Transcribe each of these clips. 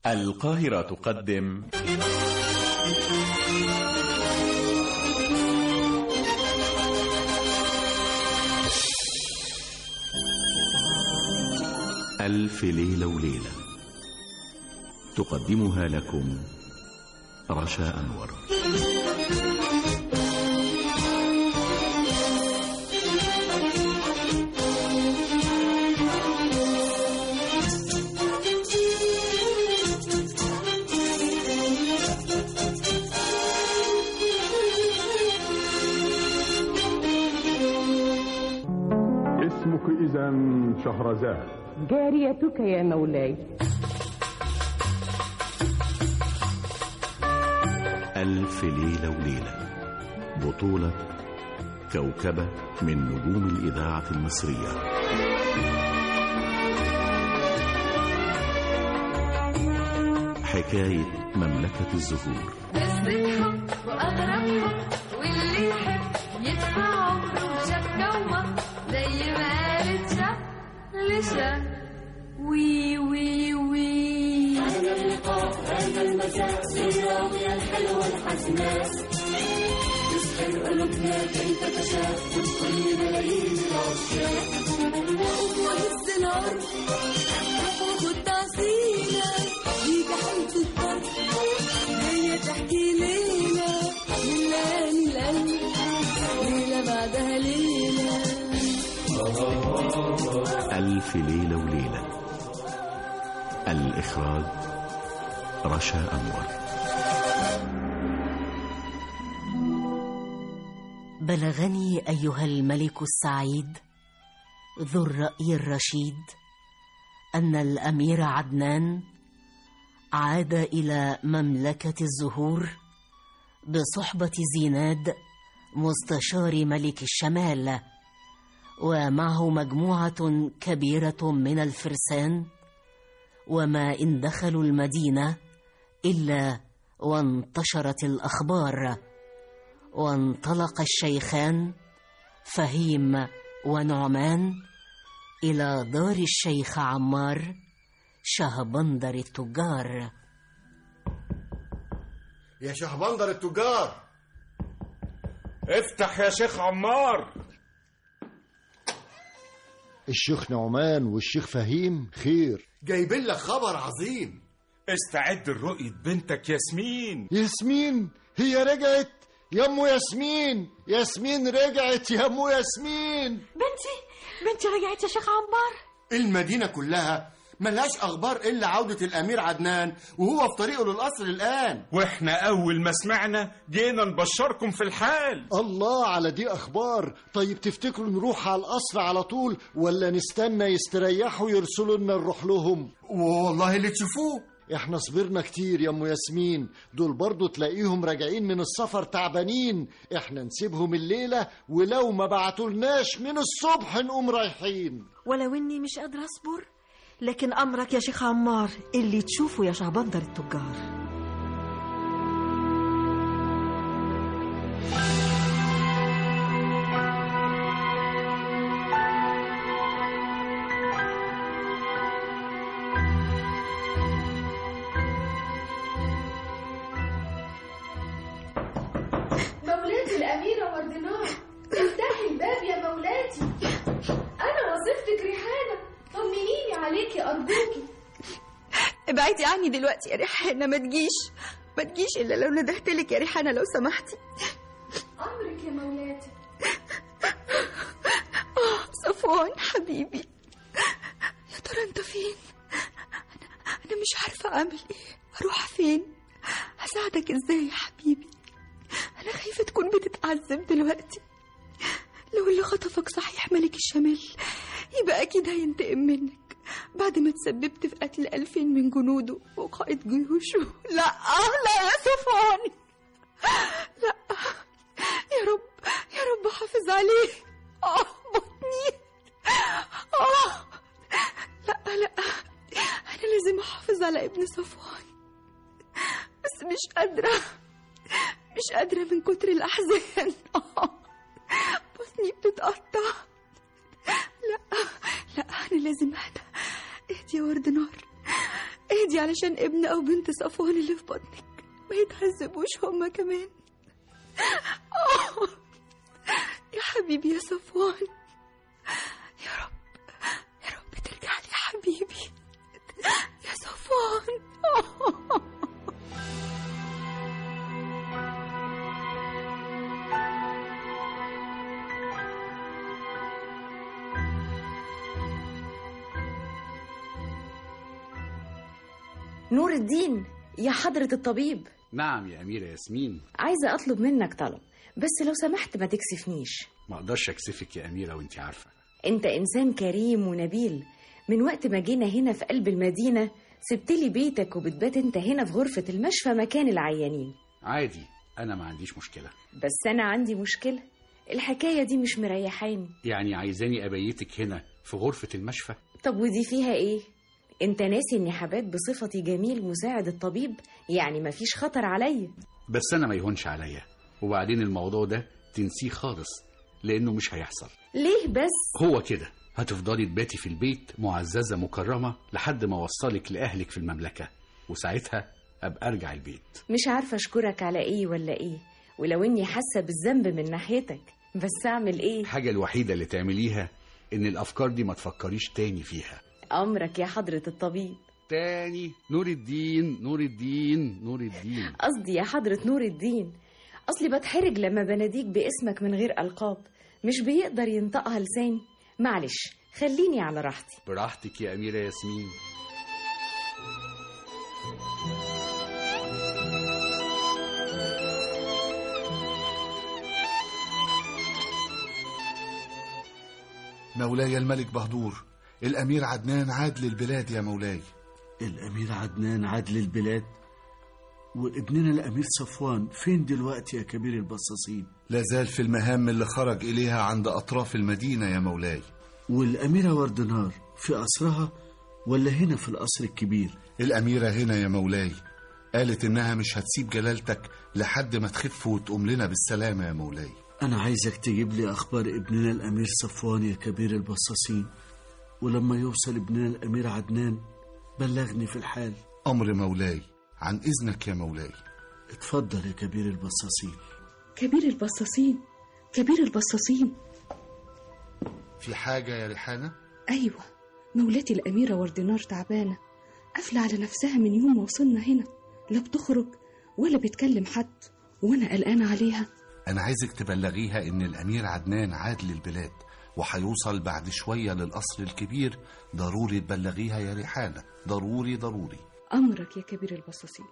القاهرة تقدم ألف ليلة وليلة تقدمها لكم رشا أنور اسمك إذا شهرزاد جاريتك يا مولاي ألف ليلة وليلة بطولة كوكبة من نجوم الإذاعة المصرية حكاية مملكة الزهور قصة حب وأغرب حب واللي يحب يدفع عمره وشاف جوه زي ما قالت شاف لشاف وي وي وي وهز الارض وخد عسيلة يجي حالة الضرب جاية تحكي ليلة من ليالي القلب ليلة بعدها ليلة ألف ليلة وليلة الإخراج رشا أنور بلغني ايها الملك السعيد ذو الراي الرشيد ان الامير عدنان عاد الى مملكه الزهور بصحبه زيناد مستشار ملك الشمال ومعه مجموعه كبيره من الفرسان وما ان دخلوا المدينه الا وانتشرت الاخبار وانطلق الشيخان فهيم ونعمان الى دار الشيخ عمار شهبندر التجار يا شهبندر التجار افتح يا شيخ عمار الشيخ نعمان والشيخ فهيم خير جايبين لك خبر عظيم استعد لرؤية بنتك ياسمين ياسمين هي رجعت يا ام ياسمين ياسمين رجعت يا ام ياسمين بنتي بنتي رجعت يا شيخ عمار المدينة كلها ملهاش أخبار إلا عودة الأمير عدنان وهو في طريقه للقصر الآن واحنا اول ما سمعنا جينا نبشركم في الحال الله على دي اخبار طيب تفتكروا نروح على القصر على طول ولا نستنى يستريحوا يرسلوا لنا نروح لهم والله اللي تشوفوه احنا صبرنا كتير يا ام ياسمين دول برضو تلاقيهم راجعين من السفر تعبانين احنا نسيبهم الليلة ولو ما بعتولناش من الصبح نقوم رايحين ولو اني مش قادرة اصبر لكن امرك يا شيخ عمار اللي تشوفه يا شعبندر التجار مولاتي الأميرة وردنار افتحي الباب يا مولاتي أنا وظيفتك ريحانة طمنيني عليكي أرجوكي ابعدي عني دلوقتي يا ريحانة ما تجيش ما تجيش الا لو ندهتلك يا ريحانة لو سمحتي أمرك يا مولاتي اه صفوان حبيبي يا ترى انت فين انا انا مش عارفة اعمل ايه اروح فين هساعدك ازاي يا حبيبي انا خايفة تكون بتتعذب دلوقتي لو اللي خطفك صحيح ملك الشمال يبقى اكيد هينتقم منك بعد ما تسببت في قتل ألفين من جنوده وقائد جيوشه لا لا يا صفوان لا يا رب يا رب حافظ عليه اه بطني اه لا لا انا لازم احافظ على ابن صفوان بس مش قادرة مش قادرة من كتر الأحزان آه. بطني بتتقطع لا لا أنا لازم أهدى اهدي يا ورد نار اهدي علشان ابن او بنت صفوان اللي في بطنك ما يتعذبوش هما كمان آه. يا حبيبي يا صفوان يا رب يا رب ترجع لي يا حبيبي يا صفوان نور الدين يا حضرة الطبيب نعم يا أميرة ياسمين عايزة أطلب منك طلب بس لو سمحت ما تكسفنيش ما أقدرش أكسفك يا أميرة وأنت عارفة أنت إنسان كريم ونبيل من وقت ما جينا هنا في قلب المدينة سبت لي بيتك وبتبات أنت هنا في غرفة المشفى مكان العيانين عادي أنا ما عنديش مشكلة بس أنا عندي مشكلة الحكاية دي مش مريحاني يعني عايزاني أبيتك هنا في غرفة المشفى طب ودي فيها إيه؟ أنت ناسي إني حبات بصفتي جميل مساعد الطبيب يعني مفيش خطر عليا بس أنا ما يهونش عليا وبعدين الموضوع ده تنسيه خالص لأنه مش هيحصل ليه بس؟ هو كده هتفضلي تباتي في البيت معززة مكرمة لحد ما أوصلك لأهلك في المملكة وساعتها أبقى أرجع البيت مش عارفة أشكرك على إيه ولا إيه ولو إني حاسة بالذنب من ناحيتك بس أعمل إيه؟ الحاجة الوحيدة اللي تعمليها إن الأفكار دي ما تفكريش تاني فيها أمرك يا حضرة الطبيب تاني نور الدين نور الدين نور الدين قصدي يا حضرة نور الدين أصلي بتحرج لما بناديك باسمك من غير ألقاب مش بيقدر ينطقها لساني معلش خليني على راحتي براحتك يا أميرة ياسمين مولاي الملك بهدور الأمير عدنان عاد للبلاد يا مولاي الأمير عدنان عاد للبلاد وابننا الأمير صفوان فين دلوقتي يا كبير البصاصين لا زال في المهام اللي خرج إليها عند أطراف المدينة يا مولاي والأميرة وردنار في قصرها ولا هنا في القصر الكبير الأميرة هنا يا مولاي قالت إنها مش هتسيب جلالتك لحد ما تخف وتقوم لنا بالسلامة يا مولاي أنا عايزك تجيب لي أخبار ابننا الأمير صفوان يا كبير البصاصين ولما يوصل ابننا الأمير عدنان بلغني في الحال أمر مولاي عن إذنك يا مولاي اتفضل يا كبير البصاصين كبير البصاصين كبير البصاصين في حاجة يا ريحانة؟ أيوة مولاتي الأميرة وردنار تعبانة قافلة على نفسها من يوم ما وصلنا هنا لا بتخرج ولا بتكلم حد وأنا قلقانة عليها أنا عايزك تبلغيها إن الأمير عدنان عاد للبلاد وهيوصل بعد شوية للقصر الكبير ضروري تبلغيها يا ريحانة ضروري ضروري أمرك يا كبير البصاصين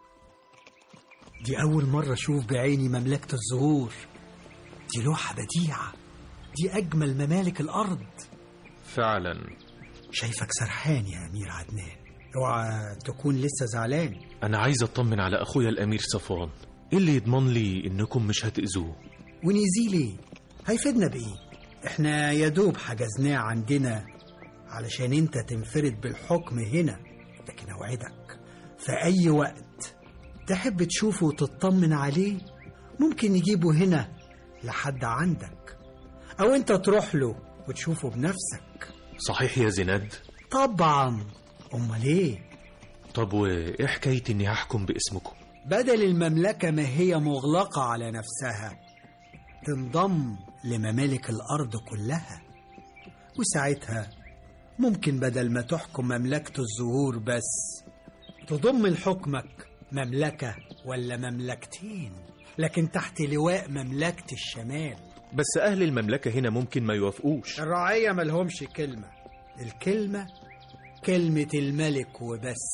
دي أول مرة أشوف بعيني مملكة الزهور دي لوحة بديعة دي أجمل ممالك الأرض فعلا شايفك سرحان يا أمير عدنان اوعى تكون لسه زعلان أنا عايز أطمن على أخويا الأمير صفوان إيه اللي يضمن لي إنكم مش هتأذوه ونيزي ليه هيفيدنا بإيه إحنا يا دوب حجزناه عندنا علشان أنت تنفرد بالحكم هنا لكن أوعدك في أي وقت تحب تشوفه وتطمن عليه ممكن نجيبه هنا لحد عندك أو أنت تروح له وتشوفه بنفسك صحيح يا زناد طبعا أمال إيه طب وإيه حكاية إني هحكم باسمكم بدل المملكة ما هي مغلقة على نفسها تنضم لممالك الأرض كلها وساعتها ممكن بدل ما تحكم مملكة الزهور بس تضم لحكمك مملكة ولا مملكتين لكن تحت لواء مملكة الشمال بس أهل المملكة هنا ممكن ما يوافقوش الرعية ملهمش كلمة الكلمة كلمة الملك وبس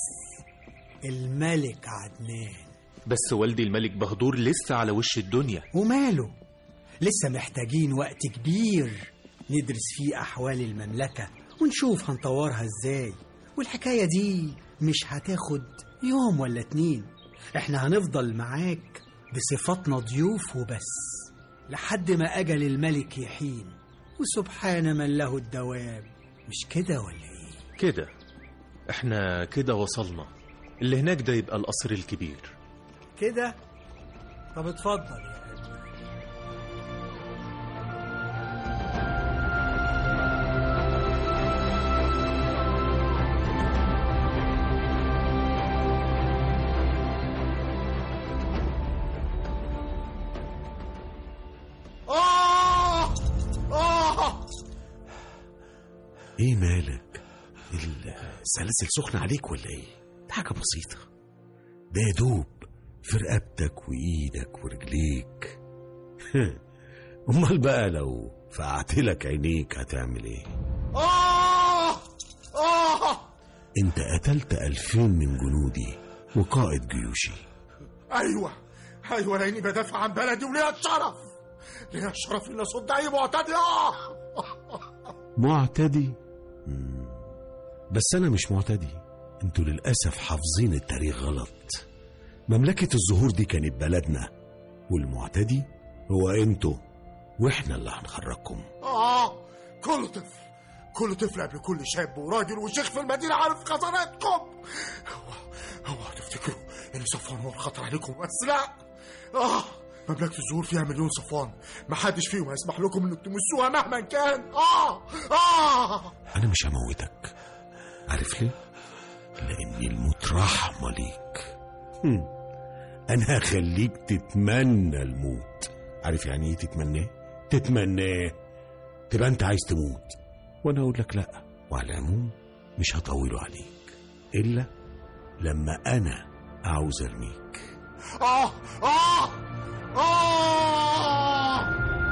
الملك عدنان بس والدي الملك بهدور لسه على وش الدنيا وماله لسه محتاجين وقت كبير ندرس فيه أحوال المملكة ونشوف هنطورها ازاي والحكاية دي مش هتاخد يوم ولا اتنين احنا هنفضل معاك بصفتنا ضيوف وبس لحد ما أجل الملك يحين وسبحان من له الدوام مش كده ولا ايه كده احنا كده وصلنا اللي هناك ده يبقى القصر الكبير كده طب اتفضل يا ايه مالك السلاسل سخنة عليك ولا ايه ده حاجة بسيطة ده يا دوب في رقبتك وايدك ورجليك امال بقى لو فقعت لك عينيك هتعمل ايه آه آه انت قتلت ألفين من جنودي وقائد جيوشي ايوه ايوه لاني بدافع عن بلدي وليا الشرف ليا الشرف ان اصد اي معتدي اه معتدي مم. بس انا مش معتدي انتوا للاسف حافظين التاريخ غلط مملكة الزهور دي كانت بلدنا والمعتدي هو انتوا واحنا اللي هنخرجكم اه كل طفل كل طفل قبل كل شاب وراجل وشيخ في المدينه عارف خطراتكم هو هو تفتكروا ان صفوان هو الخطر عليكم بس لا اه مملكة الزهور فيها مليون صفوان محدش فيهم هيسمح لكم انك تمسوها مهما كان اه اه انا مش هموتك عارف ليه لاني الموت رحمة ليك هم. انا هخليك تتمنى الموت عارف يعني ايه تتمناه تتمناه تبقى انت عايز تموت وانا اقول لك لا وعلى العموم مش هطوله عليك الا لما انا عاوز ارميك اه اه اه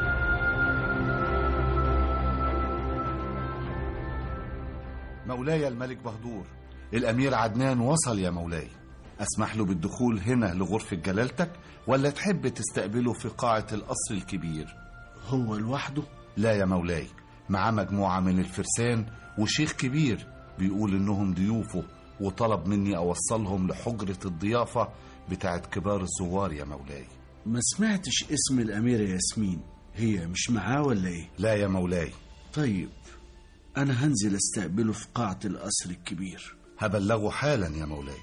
مولاي الملك بهدور الأمير عدنان وصل يا مولاي أسمح له بالدخول هنا لغرفة جلالتك ولا تحب تستقبله في قاعة القصر الكبير هو لوحده؟ لا يا مولاي معاه مجموعة من الفرسان وشيخ كبير بيقول إنهم ضيوفه وطلب مني أوصلهم لحجرة الضيافة بتاعت كبار الزوار يا مولاي ما سمعتش اسم الأميرة ياسمين هي مش معاه ولا ايه؟ لا يا مولاي طيب أنا هنزل استقبله في قاعة القصر الكبير هبلغه حالا يا مولاي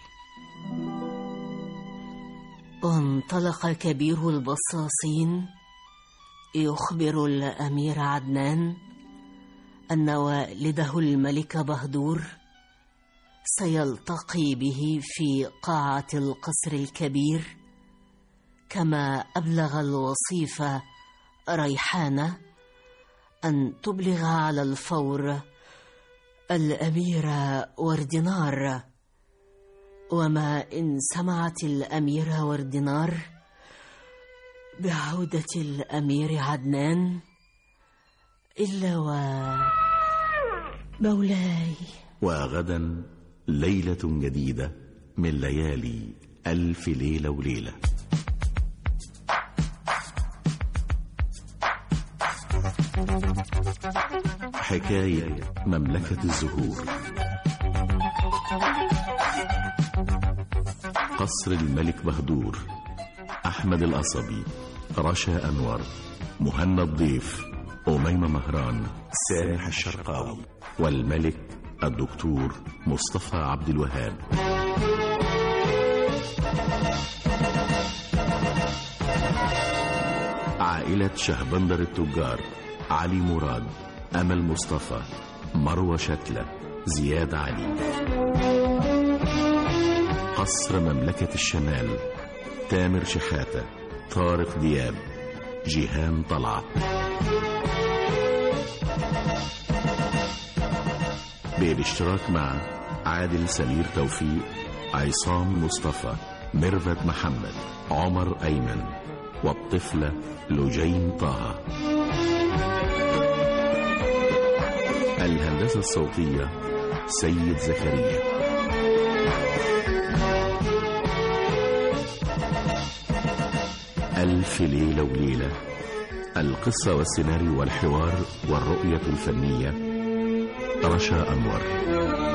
وانطلق كبير البصاصين يخبر الأمير عدنان أن والده الملك بهدور سيلتقي به في قاعة القصر الكبير كما أبلغ الوصيفة ريحانة أن تبلغ على الفور الأميرة وردنار وما إن سمعت الأميرة وردنار بعودة الأمير عدنان إلا و مولاي وغدا ليلة جديدة من ليالي ألف ليلة وليلة حكاية مملكة الزهور قصر الملك بهدور أحمد القصبي رشا أنور مهنا الضيف أميمة مهران سامح الشرقاوي والملك الدكتور مصطفى عبد الوهاب عائلة شهبندر التجار علي مراد أمل مصطفى مروة شتلة زياد علي قصر مملكة الشمال تامر شحاتة طارق دياب جيهان طلعت بالاشتراك مع عادل سمير توفيق عصام مصطفى ميرفت محمد عمر أيمن والطفلة لجين طه الهندسة الصوتية سيد زكريا ألف ليلة وليلة القصة والسيناريو والحوار والرؤية الفنية رشا أنور